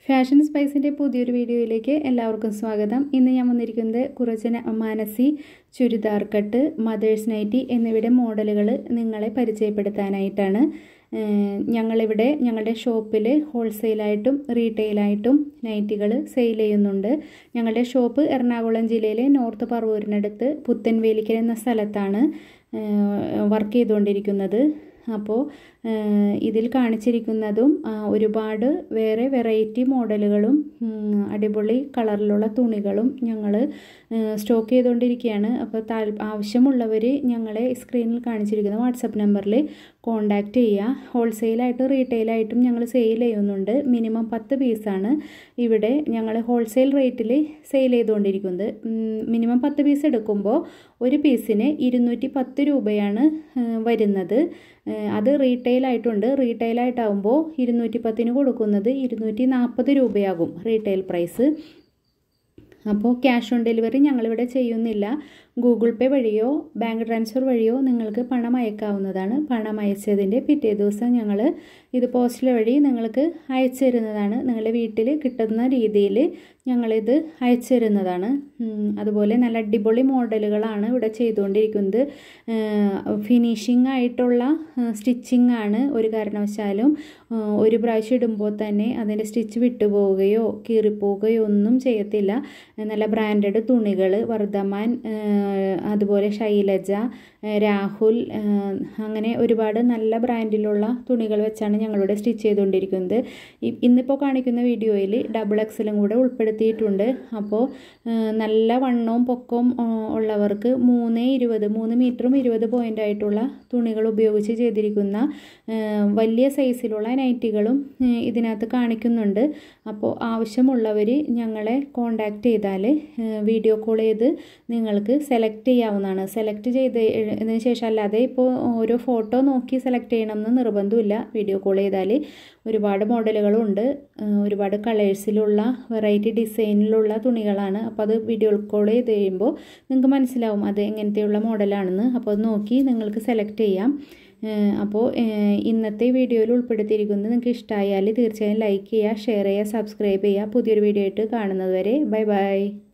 fashion സ്പൈസിൻ്റെ പുതിയൊരു വീഡിയോയിലേക്ക് എല്ലാവർക്കും സ്വാഗതം ഇന്ന് ഞാൻ വന്നിരിക്കുന്നത് കുറച്ച് ന- Manasi churidar cut mothers nighty എന്നിവയുടെ മോഡലുകൾ നിങ്ങളെ പരിചയപ്പെടുത്താനായിട്ടാണ് ഏഹ് ഞങ്ങളിവിടെ ഞങ്ങളുടെ ഷോപ്പിൽ ഹോൾസെയിലായിട്ടും റീറ്റെയിലായിട്ടും നൈറ്റികൾ സെയിൽ ചെയ്യുന്നുണ്ട് ഞങ്ങളുടെ ഷോപ്പ് എറണാകുളം ജില്ലയിലെ നോർത്ത് പറവൂരിനടുത്ത് പുത്തൻവേലിക്കൽ എന്ന സ്ഥലത്താണ് വർക്ക് ചെയ്തുകൊണ്ടിരിക്കുന്നത് അപ്പോൾ ഇതിൽ കാണിച്ചിരിക്കുന്നതും ആ, ഒരുപാട് വേറെ വെറൈറ്റി മോഡലുകളും ഉം, അടിപൊളി കളറിലുള്ള തുണികളും ഞങ്ങൾ സ്റ്റോക്ക് ചെയ്തുകൊണ്ടിരിക്കുകയാണ് അപ്പോൾ താൽ ആവശ്യമുള്ളവർ ഞങ്ങളെ സ്ക്രീനിൽ കാണിച്ചിരിക്കുന്ന വാട്സപ്പ് നമ്പറിൽ കോൺടാക്റ്റ് ചെയ്യുക ഹോൾസെയിലായിട്ടും റീറ്റെയിലായിട്ടും ഞങ്ങൾ സെയിൽ ചെയ്യുന്നുണ്ട് മിനിമം പത്ത് പീസാണ് ഇവിടെ ഞങ്ങൾ ഹോൾസെയിൽ റേറ്റിൽ സെയിൽ ചെയ്തുകൊണ്ടിരിക്കുന്നത് മിനിമം പത്ത് പീസ് എടുക്കുമ്പോൾ ഒരു പീസിന് ഇരുന്നൂറ്റി പത്ത് രൂപയാണ് ആ, വരുന്നത് ആ, അത് റീറ്റെയിൽ ആയിട്ടുണ്ട് റീറ്റെയിൽ ആയിട്ടാകുമ്പോൾ ഇരുന്നൂറ്റി പത്തിന് കൊടുക്കുന്നത് ഇരുന്നൂറ്റി നാൽപ്പത് രൂപയാകും റീറ്റെയിൽ പ്രൈസ് അപ്പോൾ ക്യാഷ് ഓൺ ഡെലിവറി ഞങ്ങളിവിടെ ചെയ്യുന്നില്ല ഗൂഗിൾ പേ വഴിയോ ബാങ്ക് ട്രാൻസ്ഫർ വഴിയോ നിങ്ങൾക്ക് പണം അയക്കാവുന്നതാണ് പണം അയച്ചതിൻ്റെ പിറ്റേ ദിവസം ഞങ്ങൾ ഇത് പോസ്റ്റൽ വഴി നിങ്ങൾക്ക് അയച്ചു തരുന്നതാണ് നിങ്ങളുടെ വീട്ടിൽ കിട്ടുന്ന രീതിയിൽ ഞങ്ങളിത് അയച്ചു തരുന്നതാണ് ഉം, അതുപോലെ നല്ല അടിപൊളി മോഡലുകളാണ് ഇവിടെ ചെയ്തുകൊണ്ടിരിക്കുന്നത് ഫിനിഷിംഗ് ആയിട്ടുള്ള സ്റ്റിച്ചിങ് ആണ് ഒരു കാരണവശാലും ആ, ഒരു പ്രാവശ്യം ഇടുമ്പോൾ തന്നെ അതിൻ്റെ സ്റ്റിച്ച് വിട്ടുപോവുകയോ കീറിപ്പോവുകയോ ഒന്നും ചെയ്യത്തില്ല നല്ല ബ്രാൻഡഡ് തുണികൾ വർദ്ധമാൻ ആ, അതുപോലെ ശൈലജ ആ, രാഹുൽ ആ, അങ്ങനെ ഒരുപാട് നല്ല ബ്രാൻഡിലുള്ള തുണികൾ വെച്ചാണ് ഞങ്ങളിവിടെ സ്റ്റിച്ച് ചെയ്തുകൊണ്ടിരിക്കുന്നത് ഇ- ഇന്നിപ്പോൾ കാണിക്കുന്ന വീഡിയോയിൽ ഡബിൾ എക്സലും കൂടെ ഉൾപ്പെടുത്തിയിട്ടുണ്ട് അപ്പോൾ ആ, നല്ല വണ്ണവും പൊക്കവും ആ, ഉള്ളവർക്ക് മൂന്ന് ഇരുപത് മൂന്ന് മീറ്ററും ഇരുപത് പോയിൻ്റ് ആയിട്ടുള്ള തുണികൾ ഉപയോഗിച്ച് ചെയ്തിരിക്കുന്ന ആ, വലിയ സൈസിലുള്ള നൈറ്റികളും ആ, ഇതിനകത്ത് കാണിക്കുന്നുണ്ട് അപ്പോൾ ആവശ്യമുള്ളവർ ഞങ്ങളെ കോണ്ടാക്ട് ചെയ്താൽ വീഡിയോ കോൾ ചെയ്ത് നിങ്ങൾക്ക് സെലക്ട് ചെയ്യാവുന്നതാണ് സെലക്ട് ചെയ്ത് ഇതിന് ശേഷം അല്ലാതെ ഇപ്പോൾ ഓരോ ഫോട്ടോ നോക്കി സെലക്ട് ചെയ്യണമെന്ന് നിർബന്ധമില്ല വീഡിയോ കോൾ ചെയ്താൽ ഒരുപാട് മോഡലുകളുണ്ട് ആ, ഒരുപാട് കളേഴ്സിലുള്ള വെറൈറ്റി ഡിസൈനിലുള്ള തുണികളാണ് അപ്പോൾ അത് വീഡിയോ കോൾ ചെയ്ത് കഴിയുമ്പോൾ നിങ്ങൾക്ക് മനസ്സിലാവും അത് എങ്ങനത്തെയുള്ള മോഡലാണെന്ന് അപ്പോൾ അത് നോക്കി നിങ്ങൾക്ക് സെലക്ട് ചെയ്യാം ഏഹ് അപ്പോൾ ഏഹ് ഇന്നത്തെ വീഡിയോയിൽ ഉൾപ്പെടുത്തിയിരിക്കുന്നത് നിങ്ങൾക്ക് ഇഷ്ടമായാൽ തീർച്ചയായും ലൈക്ക് ചെയ്യുക ഷെയർ ചെയ്യുക സബ്സ്ക്രൈബ് ചെയ്യുക പുതിയൊരു വീഡിയോ ആയിട്ട് കാണുന്നത് വരെ ബൈ ബൈ